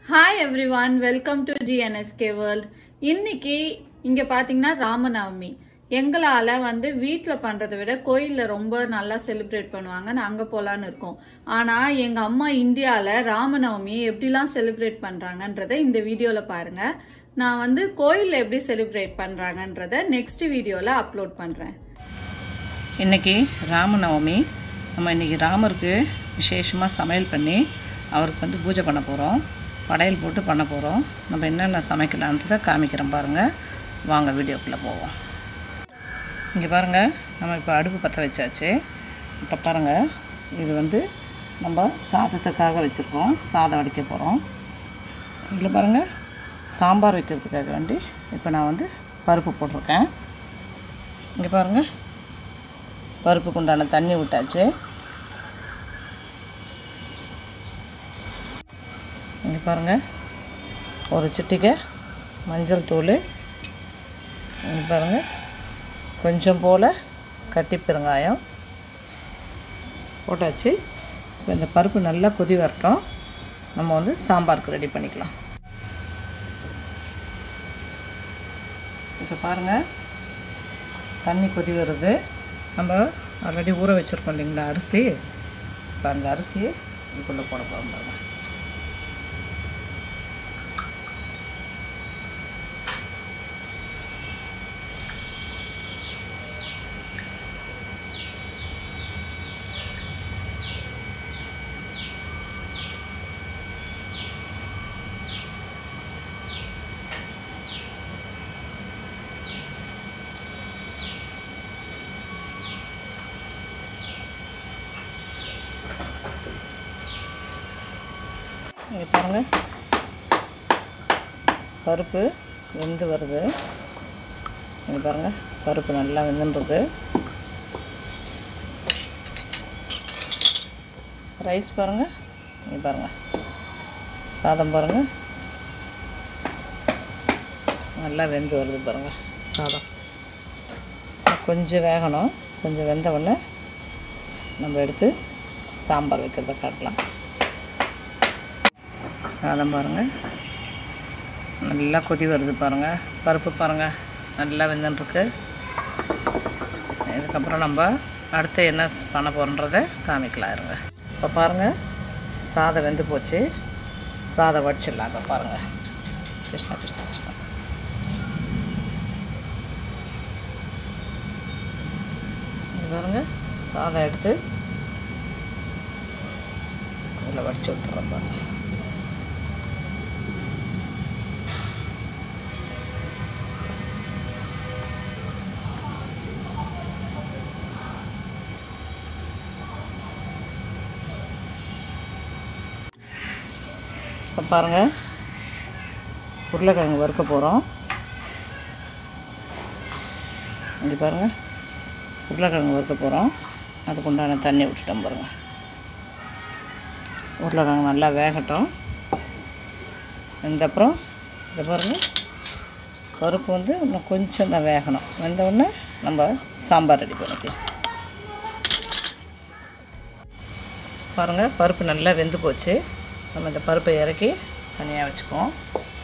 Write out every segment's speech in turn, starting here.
hi everyone welcome to GNSK world இன்னைக்கு இங்க பாத்தீங்கன்னா ராமநவமி எங்களால வந்து வீட்டில் பண்றதை விட கோயில்ல ரொம்ப நல்லா செலிப்ரேட் பண்ணுவாங்க நான் அங்க போலான்னு இருக்கோம் ஆனா எங்க அம்மா இந்தியால ராமநவமியை எப்படிலாம் செலிப்ரேட் பண்றாங்கன்றத இந்த வீடியோல பாருங்க நான் வந்து கோயில்ல எப்படி செலிப்ரேட் பண்றாங்கன்றத நெக்ஸ்ட் வீடியோல அப்லோட் பண்றேன் இன்றைக்கி ராமநவமி நம்ம இன்றைக்கி ராமருக்கு விசேஷமாக சமையல் பண்ணி அவருக்கு வந்து பூஜை பண்ண போகிறோம் படையல் போட்டு பண்ண போகிறோம் நம்ம என்னென்ன சமைக்கலான்றதை காமிக்கிறோம் பாருங்கள் வாங்க வீடியோக்குள்ளே போவோம் இங்கே பாருங்கள் நம்ம இப்போ அடுப்பு பற்ற வச்சாச்சு இப்போ பாருங்கள் இது வந்து நம்ம சாதத்துக்காக வச்சுருக்கோம் சாதம் வடிக்க போகிறோம் இதில் பாருங்கள் சாம்பார் வைக்கிறதுக்காக வேண்டி இப்போ நான் வந்து பருப்பு போட்டிருக்கேன் இங்கே பாருங்கள் பருப்புக்கு உண்டான தண்ணி விட்டாச்சு இங்கே பாருங்கள் ஒரு சிட்டிகை மஞ்சள் தூள் இங்கே பாருங்கள் கொஞ்சம் போல் கட்டி பெருங்காயம் போட்டாச்சு இப்போ இந்த பருப்பு நல்லா கொதி வரட்டும் நம்ம வந்து சாம்பாருக்கு ரெடி பண்ணிக்கலாம் இப்போ பாருங்கள் தண்ணி கொதி வருது நம்ம ஆல்ரெடி ஊற வச்சுருக்கோம் இல்லைங்களா அரிசி இப்போ அந்த அரிசியை இதுக்குள்ளே போட போகிறோம் பாருங்க இங்கே பாருங்கள் பருப்பு வெந்து வருது இங்கே பாருங்கள் பருப்பு நல்லா வெந்துன்றது ரைஸ் பாருங்கள் இங்கே பாருங்கள் சாதம் பாருங்கள் நல்லா வெந்து வருது பாருங்கள் சாதம் கொஞ்சம் வேகணும் கொஞ்சம் வெந்த உடனே நம்ம எடுத்து சாம்பார் வைக்கிறத காட்டலாம் சாதம் பாருங்கள் நல்லா கொதி வருது பாருங்கள் பருப்பு பாருங்கள் நல்லா வெந்துட்டுருக்கு இதுக்கப்புறம் நம்ம அடுத்து என்ன பண்ண போகிறோன்றத காமிக்கலாம் இருங்க இப்போ பாருங்கள் சாதம் வெந்து போச்சு சாதம் வடிச்சிடலாம் இப்போ பாருங்கள் கிருஷ்ணா கிருஷ்ணா கிருஷ்ணா இது பாருங்கள் சாதம் எடுத்து இதில் வடிச்சு விட்டுறோம் பாருங்கள் இப்போ பாருங்கள் உருளைக்கிழங்கு வறுக்க போகிறோம் இங்கே பாருங்கள் உருளைக்கிழங்கு வறுக்க போகிறோம் அதுக்கு உண்டான தண்ணி விட்டுட்டோம் பாருங்கள் உருளைக்கிழங்கு நல்லா வேகட்டும் வெந்தப்புறம் இதை பாருங்கள் பருப்பு வந்து இன்னும் கொஞ்சம் தான் வேகணும் வெந்த உடனே நம்ம சாம்பார் ரெடி பண்ணிக்கலாம் பாருங்கள் பருப்பு நல்லா வெந்து போச்சு நம்ம இந்த பருப்பை இறக்கி தனியாக வச்சுக்குவோம்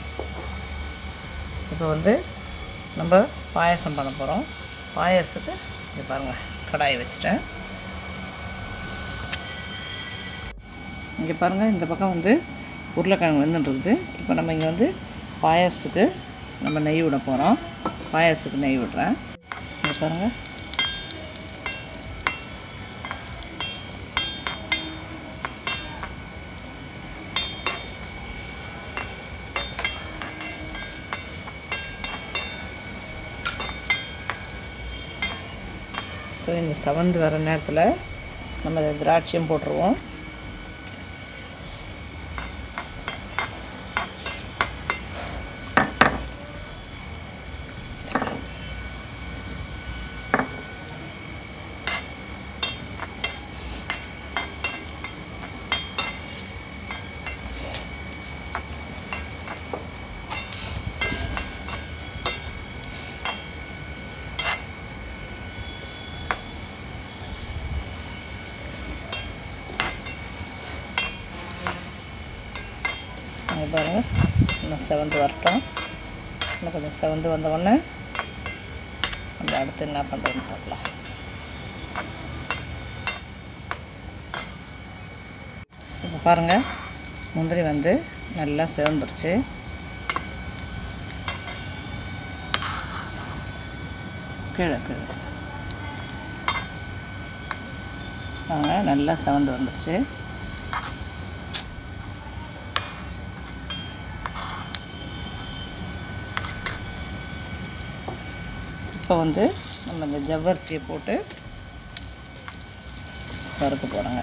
இப்போ வந்து நம்ம பாயசம் பண்ண போகிறோம் பாயசத்துக்கு இது பாருங்கள் கடாயை வச்சுட்டேன் இங்கே பாருங்கள் இந்த பக்கம் வந்து உருளைக்கிழங்கு வந்துன்றது இப்போ நம்ம இங்கே வந்து பாயசத்துக்கு நம்ம நெய் விட போகிறோம் பாயசத்துக்கு நெய் விடுறேன் இங்கே பாருங்கள் ஸோ இந்த செவந்து வர நேரத்தில் நம்ம இந்த திராட்சையும் போட்டுருவோம் இங்கே பாருங்கள் இன்னும் செவந்து வரட்டும் இன்னும் கொஞ்சம் செவந்து வந்த உடனே நம்ம அடுத்து என்ன பண்ணுறதுன்னு பார்க்கலாம் இப்போ பாருங்கள் முந்திரி வந்து நல்லா சிவந்துருச்சு கீழே கீழே பாருங்க நல்லா செவந்து வந்துருச்சு இப்போ வந்து நம்ம இந்த ஜவ்வரிசியை போட்டு வறுக்க போகிறோங்க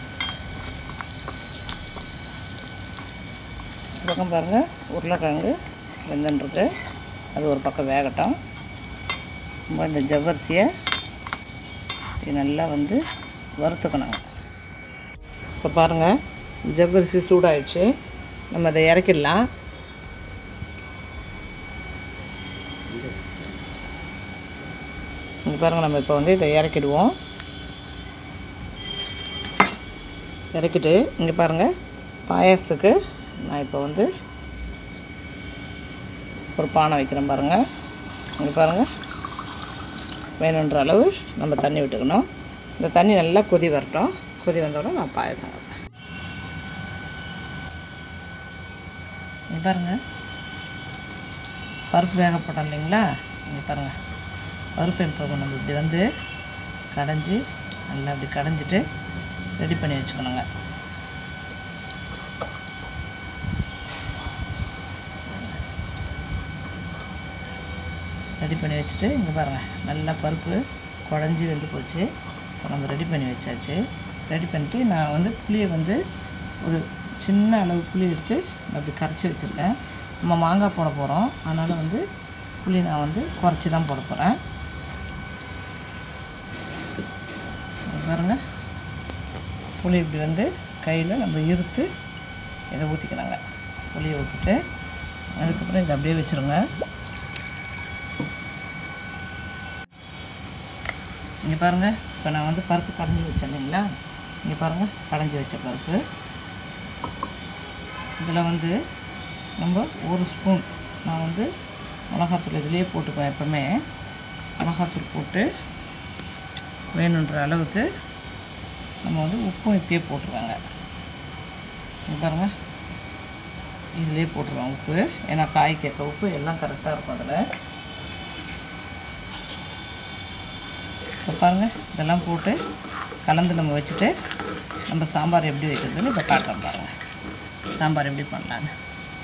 இந்த பக்கம் பாருங்கள் உருளைக்கிழங்கு வெந்துன்றது அது ஒரு பக்கம் வேகட்டும் நம்ம இந்த ஜவ்வரிசியை இது நல்லா வந்து வறுத்துக்கணுங்க இப்போ பாருங்கள் ஜவ்வரிசி சூடாயிடுச்சு நம்ம அதை இறக்கிடலாம் இங்கே பாருங்கள் நம்ம இப்போ வந்து இதை இறக்கிடுவோம் இறக்கிட்டு இங்கே பாருங்கள் பாயாசத்துக்கு நான் இப்போ வந்து ஒரு பானை வைக்கிறேன் பாருங்கள் இங்கே பாருங்கள் வேணுன்ற அளவு நம்ம தண்ணி விட்டுக்கணும் இந்த தண்ணி நல்லா கொதி வரட்டும் கொதி வந்தோடனே நான் பாயசம் வைப்பேன் இங்கே பாருங்கள் பருப்பு வேக போட்டோம் இல்லைங்களா இங்கே பாருங்கள் பருப்பு இப்போ நம்ம இப்படி வந்து கடைஞ்சி நல்லா இப்படி கடைஞ்சிட்டு ரெடி பண்ணி வச்சுக்கணுங்க ரெடி பண்ணி வச்சுட்டு இங்கே பாருங்கள் நல்லா பருப்பு குழஞ்சி வெந்து போச்சு இப்போ நம்ம ரெடி பண்ணி வச்சாச்சு ரெடி பண்ணிட்டு நான் வந்து புளியை வந்து ஒரு சின்ன அளவு புளி எடுத்து நான் அப்படி கரைச்சி வச்சுருக்கேன் நம்ம மாங்காய் போட போகிறோம் அதனால் வந்து புளி நான் வந்து குறைச்சி தான் போட போகிறேன் பாருங்கள் புளி இப்படி வந்து கையில் நம்ம இருத்து இதை ஊற்றிக்கலாங்க புளியை ஊற்றிட்டு அதுக்கப்புறம் இதை அப்படியே வச்சுருங்க இங்கே பாருங்கள் இப்போ நான் வந்து பருப்பு கடைஞ்சி வச்சேன் இல்லைங்களா இங்கே பாருங்கள் கடைஞ்சி வச்ச பருப்பு இதில் வந்து நம்ம ஒரு ஸ்பூன் நான் வந்து மிளகாத்தூள் இதுலேயே போட்டுக்குவேன் எப்போவுமே மிளகாத்தூள் போட்டு வேணுன்ற அளவுக்கு நம்ம வந்து உப்பும் இப்பயே போட்டுருவாங்க இங்கே பாருங்கள் இதிலே போட்டுருவாங்க உப்பு ஏன்னா காய் கேட்க உப்பு எல்லாம் கரெக்டாக இருக்கும் அதில் இப்போ பாருங்கள் இதெல்லாம் போட்டு கலந்து நம்ம வச்சுட்டு நம்ம சாம்பார் எப்படி வைக்கிறதுன்னு இப்போ காட்டுறோம் பாருங்கள் சாம்பார் எப்படி பண்ணலான்னு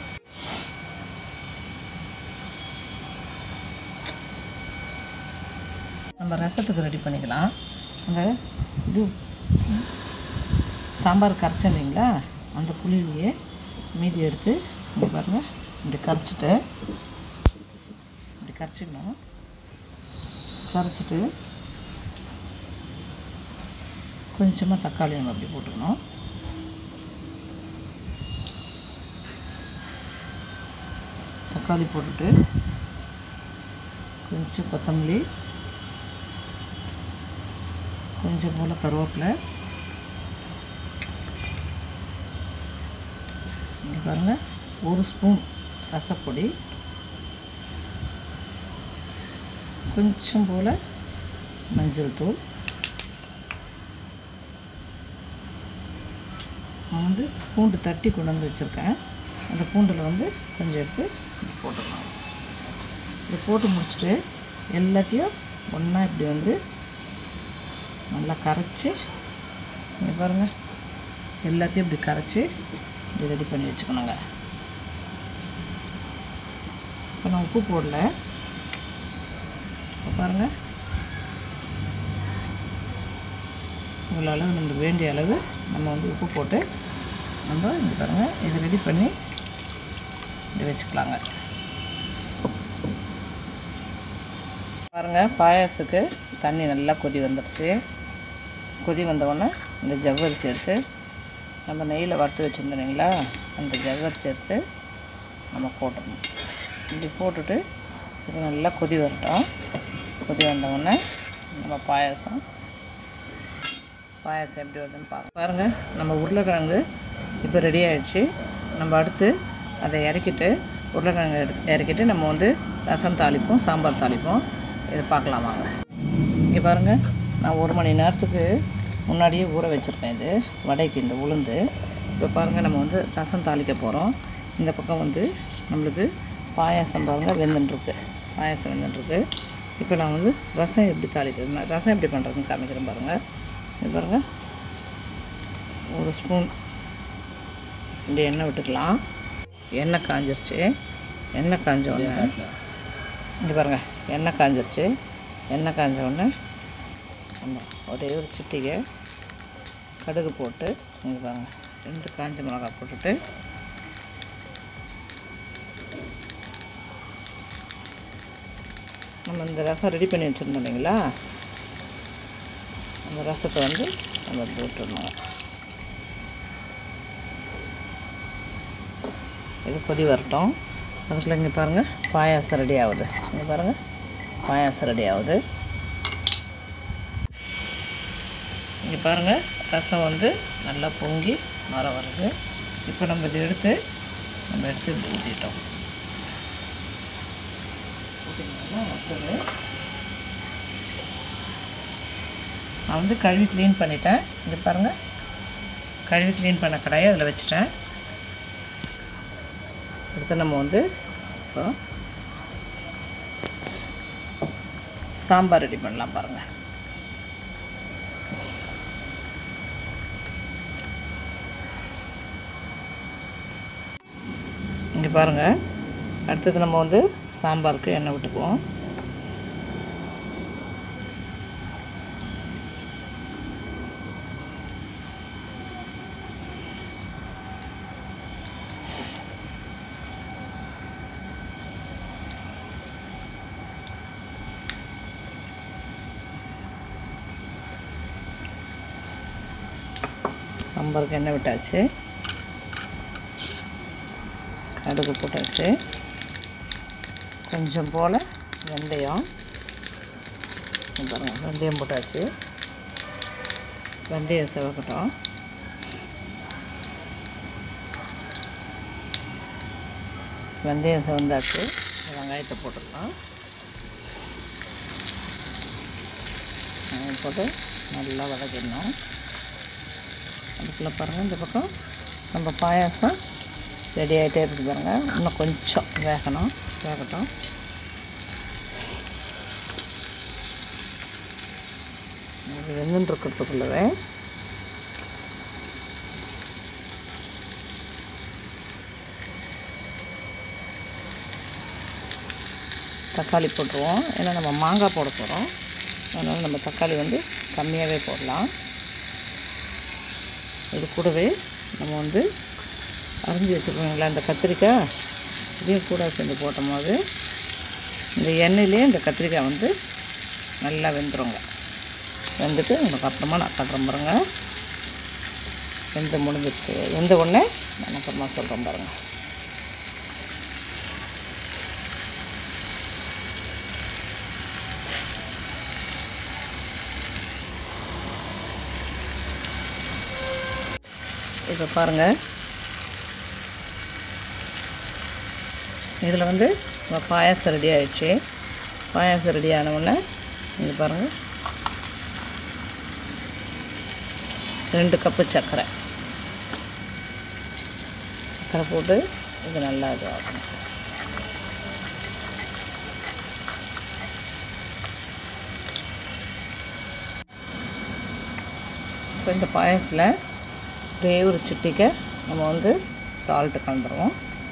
நம்ம ரசத்துக்கு ரெடி பண்ணிக்கலாம் அந்த இது சாம்பார் கரைச்சேன் இல்லைங்களா அந்த புளியிலேயே மீதி எடுத்து இங்கே பாருங்கள் இப்படி கரைச்சிட்டு இப்படி கரைச்சிக்கணும் கரைச்சிட்டு கொஞ்சமாக தக்காளி நம்ம அப்படி போட்டுக்கணும் தக்காளி போட்டுட்டு கொஞ்சம் கொத்தமல்லி கொஞ்சம் போல் கருவேப்பிலை இங்கே பாருங்கள் ஒரு ஸ்பூன் ரசப்பொடி கொஞ்சம் போல் மஞ்சள் தூள் நான் வந்து பூண்டு தட்டி கொண்டு வந்து வச்சுருக்கேன் அந்த பூண்டில் வந்து கொஞ்சம் எடுத்து போட்டுக்கலாம் இதை போட்டு முடிச்சுட்டு எல்லாத்தையும் ஒன்றா இப்படி வந்து நல்லா கரைச்சி இங்கே பாருங்கள் எல்லாத்தையும் இப்படி கரைச்சி இப்படி ரெடி பண்ணி வச்சுக்கணுங்க இப்போ நான் உப்பு போடல இப்போ பாருங்கள் இவ்வளோ அளவு நம்மளுக்கு வேண்டிய அளவு நம்ம வந்து உப்பு போட்டு நம்ம இங்கே பாருங்கள் இதை ரெடி பண்ணி இப்படி வச்சுக்கலாங்க பாருங்கள் பாயாசத்துக்கு தண்ணி நல்லா கொதி வந்துடுச்சு கொதி வந்தவுடனே இந்த ஜவ்வரிசி எடுத்து நம்ம நெய்யில் வறுத்து வச்சுருந்தோம் இல்லைங்களா அந்த ஜவ்வரிசி எடுத்து நம்ம போட்டுடணும் இப்படி போட்டுட்டு இது நல்லா கொதி வரட்டும் கொதி வந்தவுடனே நம்ம பாயாசம் பாயாசம் எப்படி வருதுன்னு பார்க்க பாருங்கள் நம்ம உருளைக்கிழங்கு இப்போ ரெடி ஆயிடுச்சு நம்ம அடுத்து அதை இறக்கிட்டு உருளைக்கிழங்கு எடு இறக்கிட்டு நம்ம வந்து ரசம் தாளிப்போம் சாம்பார் தாளிப்போம் இது பார்க்கலாம் வாங்க இங்கே பாருங்கள் நான் ஒரு மணி நேரத்துக்கு முன்னாடியே ஊற வச்சுருக்கேன் இது வடைக்கு இந்த உளுந்து இப்போ பாருங்கள் நம்ம வந்து ரசம் தாளிக்க போகிறோம் இந்த பக்கம் வந்து நம்மளுக்கு பாயாசம் பாருங்கள் வெந்துட்டுருக்கு பாயாசம் வெந்துட்டுருக்கு இப்போ நான் வந்து ரசம் எப்படி தாளிக்கிறது நான் ரசம் எப்படி பண்ணுறதுன்னு காமிக்கிறேன் பாருங்கள் இது பாருங்கள் ஒரு ஸ்பூன் இப்படி எண்ணெய் விட்டுக்கலாம் எண்ணெய் காஞ்சிருச்சு எண்ணெய் காஞ்ச உடனே இங்கே பாருங்கள் எண்ணெய் காஞ்சிருச்சு எண்ணெய் காஞ்ச உடனே நம்ம ஒரே ஒரு சிட்டிகை கடுகு போட்டு இங்கே பாருங்கள் ரெண்டு காஞ்ச மிளகாய் போட்டுட்டு நம்ம இந்த ரசம் ரெடி பண்ணி வச்சுருந்தோம் இல்லைங்களா அந்த ரசத்தை வந்து நம்ம இப்படி விட்டுடணும் இது கொதி வரட்டும் அதுக்குள்ளே இங்கே பாருங்கள் பாயாசம் ரெடி ஆகுது இங்கே பாருங்கள் பாயாசம் ரெடி ஆகுது இங்கே பாருங்கள் ரசம் வந்து நல்லா பொங்கி மர வருது இப்போ நம்ம இதை எடுத்து நம்ம எடுத்து இப்படி ஊற்றிட்டோம் ஊற்றினோம்னா அடுத்தது நான் வந்து கழுவி க்ளீன் பண்ணிட்டேன் இங்கே பாருங்கள் கழுவி க்ளீன் பண்ண கடாயை அதில் வச்சுட்டேன் அடுத்து நம்ம வந்து இப்போ சாம்பார் ரெடி பண்ணலாம் பாருங்கள் இங்கே பாருங்கள் அடுத்தது நம்ம வந்து சாம்பாருக்கு எண்ணெய் விட்டுக்குவோம் சாம்பாருக்கு எண்ணெய் விட்டாச்சு கடுகு போட்டாச்சு கொஞ்சம் போல் வெந்தயம் இங்க பாருங்க வெந்தயம் போட்டாச்சு வெந்தயம் சிவக்கட்டும் வெந்தயம் சிவந்தாச்சு வெங்காயத்தை போட்டுக்கலாம் வெங்காயம் போட்டு நல்லா வதக்கிடணும் அதுக்குள்ளே பாருங்கள் இந்த பக்கம் நம்ம பாயாசம் ரெடி ஆகிட்டே இருக்குது பாருங்கள் இன்னும் கொஞ்சம் வேகணும் வேகட்டும் இது வெந்துன்னு இருக்கிறதுக்குள்ளவே தக்காளி போட்டுருவோம் ஏன்னா நம்ம மாங்காய் போட போகிறோம் அதனால் நம்ம தக்காளி வந்து கம்மியாகவே போடலாம் இது கூடவே நம்ம வந்து அரிஞ்சு வச்சுருக்கோங்களா இந்த கத்திரிக்காய் இதையும் கூட சேர்ந்து போட்டும் போது இந்த எண்ணெயிலே இந்த கத்திரிக்காய் வந்து நல்லா வெந்துருங்க வெந்துட்டு உங்களுக்கு அப்புறமா நான் கட்டுறேன் பாருங்க வெந்து முடிஞ்சிருச்சு வெந்த உடனே நான் அப்புறமா சொல்கிறேன் பாருங்கள் இப்போ பாருங்கள் இதில் வந்து நம்ம பாயாசம் ரெடி ஆயிடுச்சு பாயாசம் ரெடி ஆன உடனே இங்கே பாருங்கள் ரெண்டு கப்பு சர்க்கரை சர்க்கரை போட்டு இது நல்லா இதுவாகணும் இப்போ இந்த பாயாசத்தில் ஒரே ஒரு சிட்டிக்கை நம்ம வந்து சால்ட்டு கலந்துருவோம்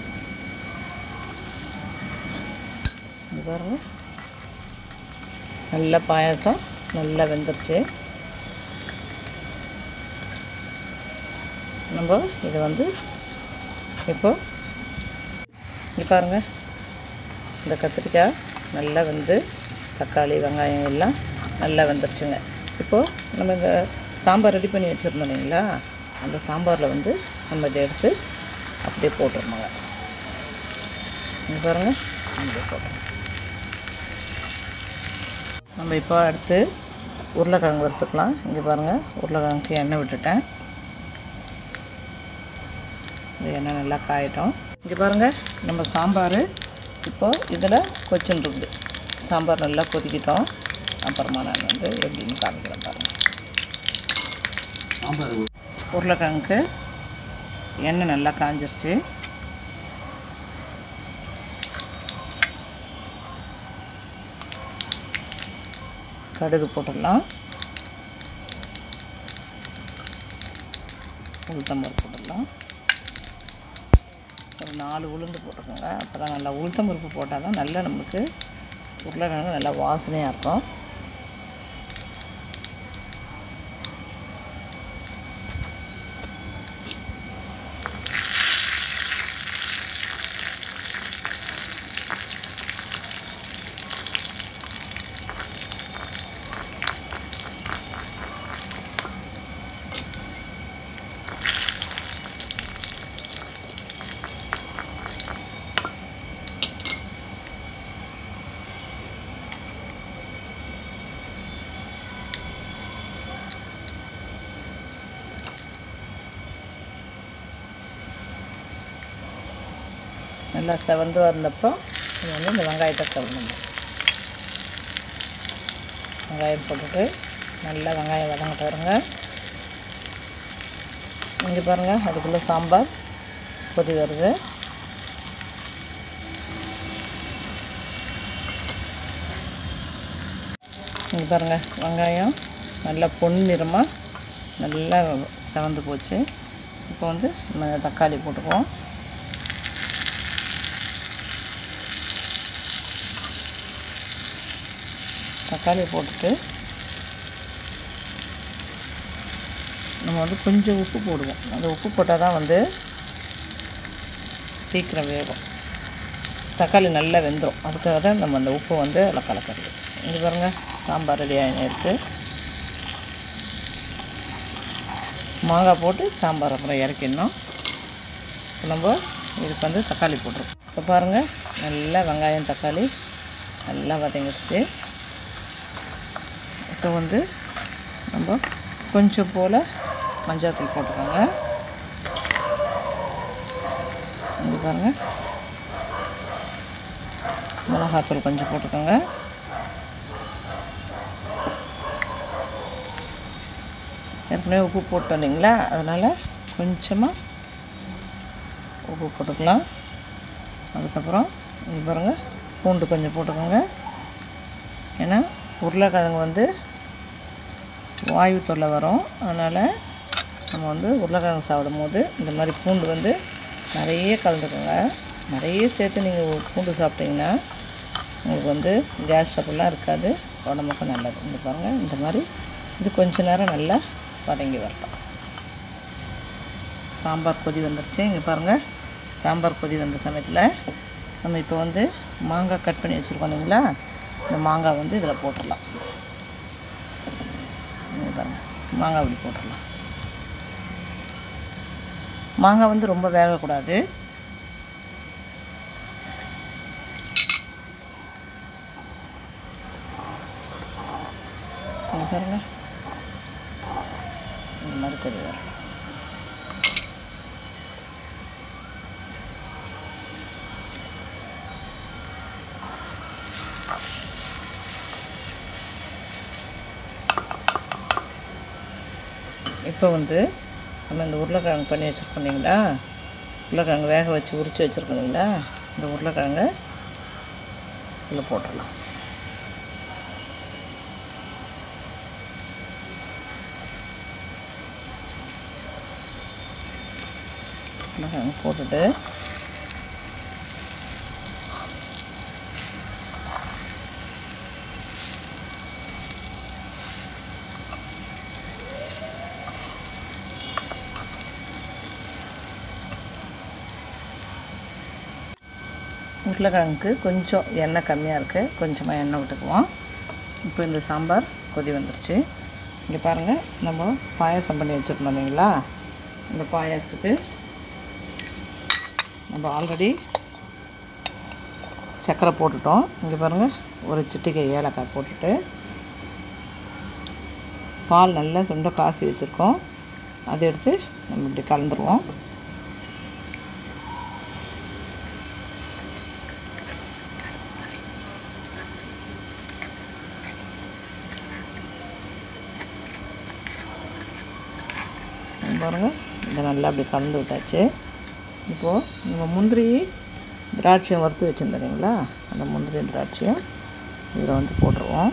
இது பாருங்க நல்ல பாயாசம் நல்லா வெந்துருச்சு நம்ம இதை வந்து இப்போ இங்கே பாருங்கள் இந்த கத்திரிக்காய் நல்லா வெந்து தக்காளி வெங்காயம் எல்லாம் நல்லா வெந்துருச்சுங்க இப்போது நம்ம இந்த சாம்பார் ரெடி பண்ணி வச்சுருந்தோம் இல்லைங்களா அந்த சாம்பாரில் வந்து நம்ம இதை எடுத்து அப்படியே போட்டுருணுங்க இங்கே பாருங்கள் அப்படியே போட்டுருங்க நம்ம இப்போ அடுத்து உருளைக்கிழங்கு வறுத்துக்கலாம் இங்கே பாருங்கள் உருளைக்கிழங்குக்கு எண்ணெய் விட்டுட்டேன் இந்த எண்ணெய் நல்லா காயட்டும் இங்கே பாருங்கள் நம்ம சாம்பார் இப்போ இதில் கொச்சின்னு இருக்குது சாம்பார் நல்லா கொதிக்கிட்டோம் அப்புறமா நான் வந்து எப்படின்னு காமிக்கிறேன் பாருங்கள் உருளைக்கிழங்குக்கு எண்ணெய் நல்லா காஞ்சிருச்சு கடுகு போட்டுடலாம் உளுத்தம்பருப்பு போட்டுடலாம் ஒரு நாலு உளுந்து போட்டுக்கோங்க அப்போ தான் நல்லா உளுத்தம்பருப்பு போட்டால் தான் நல்லா நம்மளுக்கு உருளைக்கிழங்கு நல்லா வாசனையாக இருக்கும் நல்லா செவந்து வந்தப்பறம் இது வந்து இந்த வெங்காயத்தை தள்ளணும் வெங்காயம் போட்டுட்டு நல்லா வெங்காயம் வதங்கிட்டு வருங்க இங்கே பாருங்கள் அதுக்குள்ளே சாம்பார் கொதி வருது இங்கே பாருங்கள் வெங்காயம் நல்லா பொன்னிறமாக நல்லா செவந்து போச்சு இப்போ வந்து நம்ம தக்காளி போட்டுக்குவோம் தக்காளி போட்டுட்டு நம்ம வந்து கொஞ்சம் உப்பு போடுவோம் அந்த உப்பு போட்டால் தான் வந்து சீக்கிரம் வேகும் தக்காளி நல்லா வெந்துடும் அதுக்காக தான் நம்ம அந்த உப்பு வந்து அதில் கலக்கிறது இங்கே பாருங்கள் சாம்பார் ரெடி ஆகினே இருக்குது மாங்காய் போட்டு சாம்பார் அப்புறம் இறக்கிடணும் இப்போ நம்ம இதுக்கு வந்து தக்காளி போட்டுருவோம் இப்போ பாருங்கள் நல்லா வெங்காயம் தக்காளி நல்லா வதங்கிடுச்சு இப்போ வந்து நம்ம கொஞ்சம் போல் மஞ்சாத்தூள் போட்டுக்கோங்க இங்கே பாருங்கள் மிளகாத்தூள் கொஞ்சம் போட்டுக்கோங்க ஏற்கனவே உப்பு போட்டோம் இல்லைங்களா அதனால் கொஞ்சமாக உப்பு போட்டுக்கலாம் அதுக்கப்புறம் இங்கே பாருங்கள் பூண்டு கொஞ்சம் போட்டுக்கோங்க ஏன்னா உருளைக்கிழங்கு வந்து வாயு தொல்லை வரும் அதனால் நம்ம வந்து உருளைக்கிழங்கு சாப்பிடும் போது இந்த மாதிரி பூண்டு வந்து நிறைய கலந்துக்கோங்க நிறைய சேர்த்து நீங்கள் பூண்டு சாப்பிட்டீங்கன்னா உங்களுக்கு வந்து கேஸ் ட்ரபிள்லாம் இருக்காது உடம்புக்கும் நல்லது இந்த பாருங்கள் இந்த மாதிரி இது கொஞ்ச நேரம் நல்லா வதங்கி வரட்டும் சாம்பார் கொதி வந்துருச்சு இங்கே பாருங்கள் சாம்பார் கொதி வந்த சமயத்தில் நம்ம இப்போ வந்து மாங்காய் கட் பண்ணி வச்சுருக்கோம் இல்லைங்களா இந்த மாங்காய் வந்து இதில் போட்டுடலாம் இங்க பாருங்க மாங்காய் இப்படி போட்டுடலாம் மாங்காய் வந்து ரொம்ப வேகக்கூடாது இங்க பாருங்க இந்த மாதிரி கொதி வரும் இப்போ வந்து நம்ம இந்த உருளைக்கிழங்கு பண்ணி வச்சுருக்கோம் இல்லைங்களா உருளைக்கிழங்கு வேக வச்சு உரித்து வச்சுருக்கோம் இல்லைங்களா இந்த உருளைக்கிழங்கு இதில் போட்டுடலாம் உருளைக்கிழங்கு போட்டுட்டு உருளைக்கிழங்குக்கு கொஞ்சம் எண்ணெய் கம்மியாக இருக்குது கொஞ்சமாக எண்ணெய் விட்டுக்குவோம் இப்போ இந்த சாம்பார் கொதி வந்துருச்சு இங்கே பாருங்கள் நம்ம பாயாசம் பண்ணி வச்சுருந்தோம் இல்லைங்களா இந்த பாயாசத்துக்கு நம்ம ஆல்ரெடி சர்க்கரை போட்டுட்டோம் இங்கே பாருங்கள் ஒரு சிட்டிகை ஏலக்காய் போட்டுட்டு பால் நல்லா சுண்ட காசி வச்சுருக்கோம் அதை எடுத்து நம்ம இப்படி கலந்துருவோம் பாருங்கள் இதை நல்லா அப்படி கலந்து விட்டாச்சு இப்போது நம்ம முந்திரி திராட்சையும் வறுத்து வச்சுருந்தீங்களா அந்த முந்திரி திராட்சையும் இதில் வந்து போட்டுருவோம்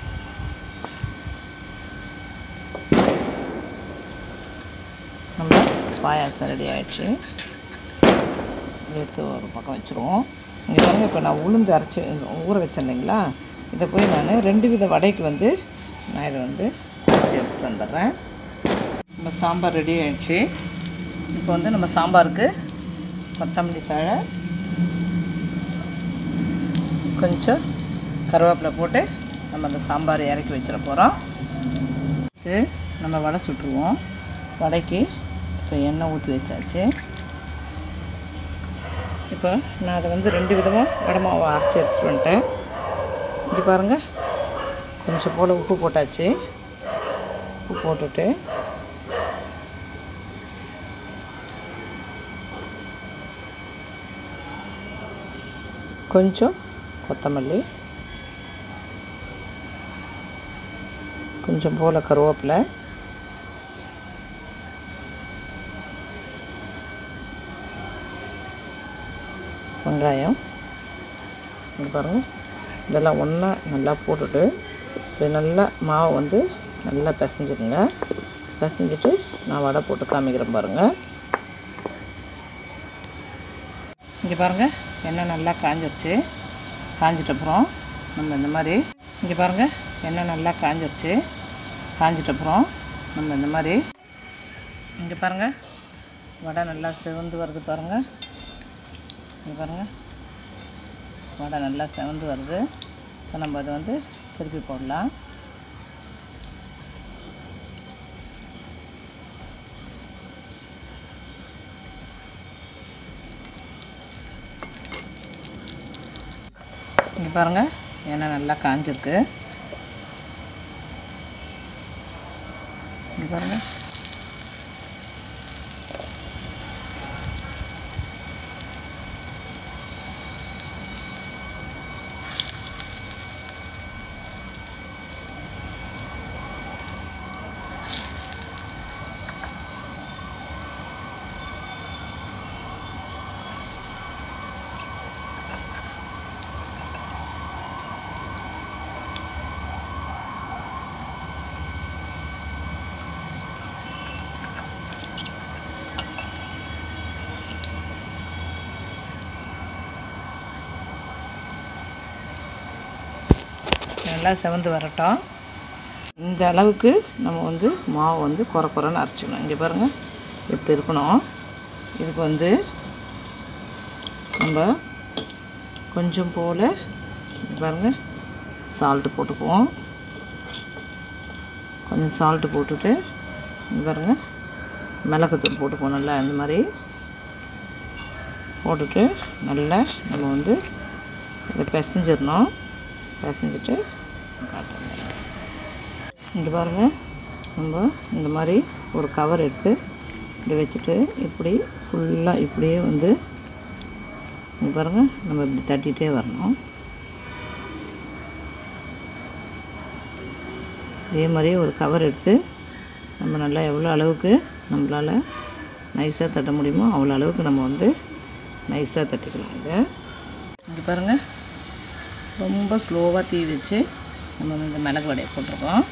நம்ம பாயாசம் ரெடி ஆயிடுச்சு எடுத்து ஒரு பக்கம் வச்சுருவோம் இங்கே பாருங்கள் இப்போ நான் உளுந்து அரைச்சி ஊற வச்சிருந்தீங்களா இதை போய் நான் ரெண்டு வித வடைக்கு வந்து நான் இதை வந்து அரைச்சி எடுத்துகிட்டு வந்துடுறேன் நம்ம சாம்பார் ரெடி ஆயிடுச்சு இப்போ வந்து நம்ம சாம்பாருக்கு கொத்தமல்லி தழை கொஞ்சம் கருவேப்பிலை போட்டு நம்ம அந்த சாம்பார் இறக்கி வச்சிட போகிறோம் இது நம்ம வடை சுட்டுருவோம் வடைக்கு இப்போ எண்ணெய் ஊற்றி வச்சாச்சு இப்போ நான் அதை வந்து ரெண்டு விதமாக வடை மாவை அரைச்சி எடுத்துகிட்டு வந்துட்டேன் இங்கே பாருங்கள் கொஞ்சம் போல் உப்பு போட்டாச்சு உப்பு போட்டுட்டு கொஞ்சம் கொத்தமல்லி கொஞ்சம் போல் கருவேப்பிலை வெங்காயம் இங்க பாருங்கள் இதெல்லாம் ஒன்றா நல்லா போட்டுட்டு இது நல்லா மாவு வந்து நல்லா பிசைஞ்சுக்குங்க பிசைஞ்சிட்டு நான் வடை போட்டு காமிக்கிறேன் பாருங்கள் இங்கே பாருங்கள் எண்ணெய் நல்லா காஞ்சிருச்சு காஞ்சிட்ட அப்புறம் நம்ம இந்த மாதிரி இங்கே பாருங்கள் எண்ணெய் நல்லா காஞ்சிருச்சு காஞ்சிட்ட அப்புறம் நம்ம இந்த மாதிரி இங்கே பாருங்கள் வடை நல்லா சிவந்து வருது பாருங்கள் இங்கே பாருங்கள் வடை நல்லா செவந்து வருது இப்போ நம்ம அதை வந்து திருப்பி போடலாம் இங்கே பாருங்கள் எண்ணெய் நல்லா காஞ்சிருக்கு இங்கே பாருங்கள் நல்லா செவந்து வரட்டும் இந்த அளவுக்கு நம்ம வந்து மாவு வந்து குறை குறைன்னு அரைச்சிக்கணும் இங்கே பாருங்கள் இப்படி இருக்கணும் இதுக்கு வந்து நம்ம கொஞ்சம் போல் இங்க பாருங்கள் சால்ட்டு போட்டுக்குவோம் கொஞ்சம் சால்ட்டு போட்டுட்டு இங்க பாருங்கள் மிளகுத்தூள் போட்டுக்குவோம் நல்லா இந்த மாதிரி போட்டுட்டு நல்லா நம்ம வந்து இதை பிசைஞ்சிடணும் பிசைஞ்சிட்டு காட்டுறேன் இங்கே பாருங்கள் நம்ம இந்த மாதிரி ஒரு கவர் எடுத்து இப்படி வச்சுட்டு இப்படி ஃபுல்லாக இப்படியே வந்து இங்கே பாருங்கள் நம்ம இப்படி தட்டிகிட்டே வரணும் இதே மாதிரியே ஒரு கவர் எடுத்து நம்ம நல்லா எவ்வளோ அளவுக்கு நம்மளால் நைஸாக தட்ட முடியுமோ அவ்வளோ அளவுக்கு நம்ம வந்து நைஸாக தட்டிக்கலாம் இதை இங்கே பாருங்கள் ரொம்ப ஸ்லோவாக தீ வச்சு நம்ம வந்து இந்த மிளகு வடையை போட்டிருக்கோம்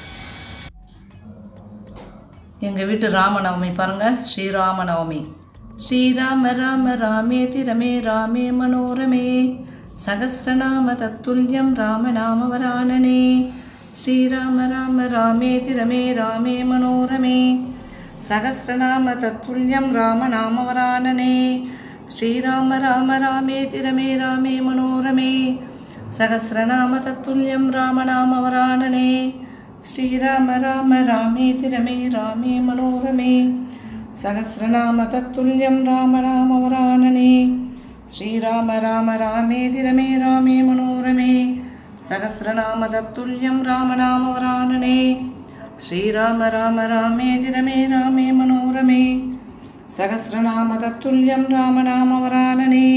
எங்கள் வீட்டு ராமநவமி பாருங்கள் ஸ்ரீராமநவமி ஸ்ரீராம ராம ராமே திரமே ராமே மனோரமே சகசிரநாம தத்துல்யம் ராமநாம வரானனே ஸ்ரீராம ராம ராமே திரமே ராமே மனோரமே சகசிரநாம தத்துல்யம் ராமநாம வரானனே ஸ்ரீராம ராம ராமே திரமே ராமே மனோரமே சகசிரநாம தத்துல்யம் ராமநாம வரானனே ஸ்ரீராம ராம ராமே திரமே ராமே மனோரமே சகசிரநாம தத்துல்யம் ராமநாம வரானனே ஸ்ரீராம ராம ராமே திரமே ராமே மனோரமே சகசிரநாம தத்துல்யம் ராமநாம வரானனே ஸ்ரீராம ராம ராமே திரமே ராமே மனோரமே சகசிரநாம தத்துல்யம் ராமநாம வரானனே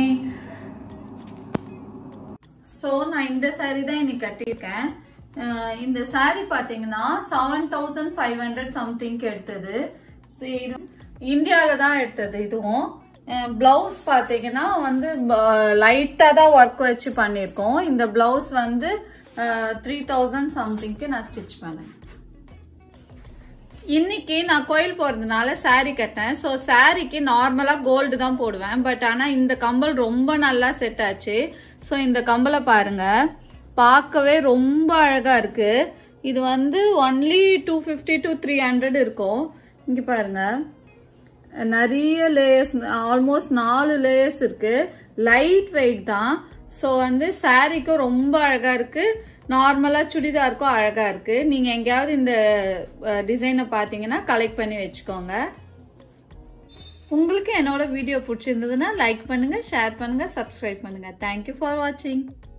ஸோ நான் இந்த saree தான் இன்னைக்கு கட்டியிருக்கேன் அஹ் இந்த saree பார்த்தீங்கன்னா செவன் தௌசண்ட் ஃபைவ் ஹண்ட்ரட் சம்திங்க்கு எடுத்தது See, இது இந்தியால தான் எடுத்தது இதுவும் பிளவுஸ் பாத்தீங்கன்னா வந்து லைட்டா தான் ஒர்க் வச்சு பண்ணிருக்கோம் இந்த பிளவுஸ் வந்து த்ரீ தௌசண்ட் சம்திங்க்கு நான் ஸ்டிச் பண்ணேன் இன்னைக்கு நான் கோயில் போறதுனால saree கட்டேன் ஸோ சாரிக்கு நார்மலா கோல்டு தான் போடுவேன் பட் ஆனா இந்த கம்பல் ரொம்ப நல்லா செட் ஆச்சு ஸோ இந்த கம்பலை பாருங்க பார்க்கவே ரொம்ப அழகா இருக்கு இது வந்து only two fifty to three hundred இருக்கும் இங்க பாருங்க நிறைய லேயர்ஸ் ஆல்மோஸ்ட் நாலு லேயர்ஸ் இருக்கு லைட் வெயிட் தான் ஸோ வந்து சாரீக்கும் ரொம்ப அழகா இருக்கு நார்மலா சுடிதாருக்கும் அழகா இருக்கு நீங்க எங்கேயாவது இந்த டிசைனை பார்த்தீங்கன்னா கலெக்ட் பண்ணி வச்சுக்கோங்க உங்களுக்கு என்னோட வீடியோ பிடிச்சிருந்ததுன்னா லைக் பண்ணுங்க ஷேர் பண்ணுங்க சப்ஸ்கிரைப் பண்ணுங்க தேங்க்யூ ஃபார் வாட்சிங்